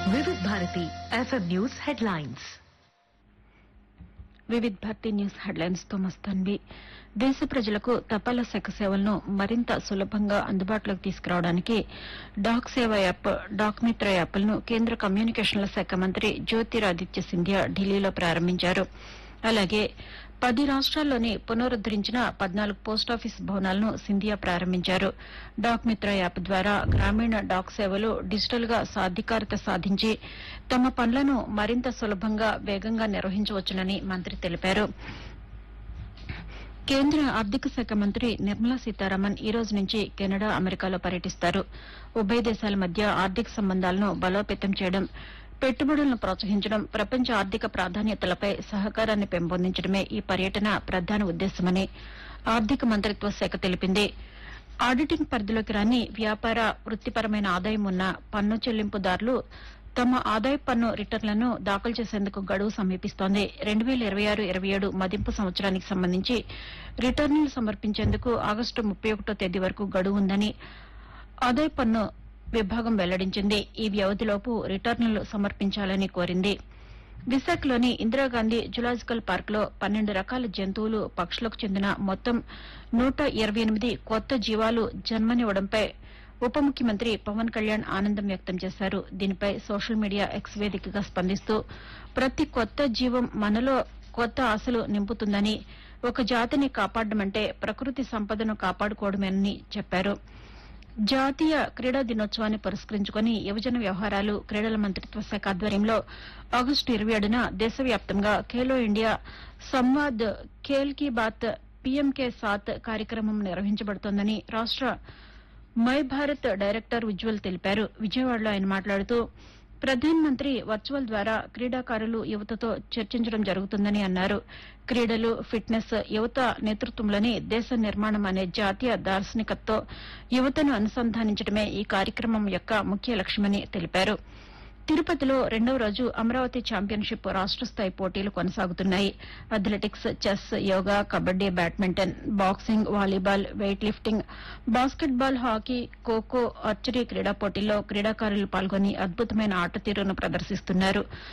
వివిధ Bharati FM news headlines Vividh Bharati news headlines తో మస్తాన్వి దేశ ప్రజలకు తపాలా శాఖ సేవలను మరింత సులభంగా అందుబాటులోకి తీసుకురావడానికి డాక్ సేవ యాప్ డాక్ మిత్ర యాప్లను కేంద్ర కమ్యూనికేషన్ల శాఖ మంత్రి జ్యోతిరాదిత్య సింధియా ఢిల్లీలో ప్రారంభించారు అలాగే పది రాష్ట్రాల్లోని పునరుద్దరించిన పద్నాలుగు పోస్టాఫీస్ భవనాలను సింధియా ప్రారంభించారు డాక్ మిత్ర యాప్ ద్వారా గ్రామీణ డాక్ సేవలు డిజిటల్ గా సాధికారత సాధించి తమ పనులను మరింత సులభంగా వేగంగా నిర్వహించవచ్చునని మంత్రి తెలిపారు కేంద్ర ఆర్థిక శాఖ మంత్రి నిర్మలా సీతారామన్ ఈ రోజు నుంచి కెనడా అమెరికాలో పర్యటిస్తారు ఉభయ దేశాల మధ్య ఆర్థిక సంబంధాలను బలోపేతం చేయడం పెట్టుబడులను ప్రోత్సహించడం ప్రపంచ ఆర్థిక ప్రాధాన్యతలపై సహకారాన్ని పెంపొందించడమే ఈ పర్యటన ప్రధాన ఉద్దేశమని ఆర్థిక మంత్రిత్వ శాఖ తెలిపింది ఆడిటింగ్ పరిధిలోకి రాని వ్యాపార వృత్తిపరమైన ఆదాయం ఉన్న పన్ను చెల్లింపుదారులు తమ ఆదాయ పన్ను రిటర్న్లను దాఖలు చేసేందుకు గడువు సమీపిస్తోంది రెండు వేల ఇరవై ఆరు ఇరవై ఏడు మదింపు సంవత్సరానికి సంబంధించి రిటర్నులు సమర్పించేందుకు ఆగస్టు ముప్పై ఒకటో తేదీ వరకు గడువు ఉందని ఆదాయ పన్ను విభాగం వెల్లడించింది ఈ వ్యవధిలోపు రిటర్నులు సమర్పించాలని కోరింది విశాఖలోని ఇందిరాగాంధీ జులాజికల్ పార్కులో పన్నెండు రకాల జంతువులు పక్షులకు చెందిన మొత్తం నూట ఇరవై ఎనిమిది కొత్త జీవాలు జన్మనివ్వడంపై ఉప ముఖ్యమంత్రి పవన్ కళ్యాణ్ ఆనందం వ్యక్తం చేశారు దీనిపై సోషల్ మీడియా ఎక్స్ వేదికగా స్పందిస్తూ ప్రతి కొత్త జీవం మనలో కొత్త ఆశలు నింపుతుందని ఒక జాతిని కాపాడమంటే ప్రకృతి సంపదను కాపాడుకోవడమేనని చెప్పారు జాతీయ క్రీడా దినోత్సవాన్ని పురస్కరించుకుని యువజన వ్యవహారాలు క్రీడల మంత్రిత్వ శాఖ ఆధ్వర్యంలో ఆగస్టు ఇరవై ఏడున దేశవ్యాప్తంగా ఖేలో ఇండియా సంవాద్ ఖేల్ కీ బాత్ పీఎంకే సాత్ కార్యక్రమం నిర్వహించబడుతోందని రాష్ట మై భారత్ డైరెక్టర్ ఉజ్వల్ తెలిపారు విజయవాడలో ఆయన మాట్లాడుతూ ప్రధానమంత్రి వర్చువల్ ద్వారా క్రీడాకారులు యువతతో చర్చించడం జరుగుతుందని అన్నారు క్రీడలు ఫిట్నెస్ యువత నేతృత్వంలోని దేశ నిర్మాణం అనే జాతీయ దార్శనికతతో యువతను అనుసంధానించడమే ఈ కార్యక్రమం యొక్క ముఖ్య లక్ష్యమని తెలిపారు తిరుపతిలో రెండవ రోజు అమరావతి ఛాంపియన్షిప్ రాష్ట స్థాయి పోటీలు కొనసాగుతున్నాయి athletics chess yoga kabaddi badminton boxing volleyball weightlifting basketball hockey kho kho archery క్రీడా పోటీల్లో క్రీడాకారులు పాల్గొని అద్భుతమైన ఆట తీరును ప్రదర్శిస్తున్నారు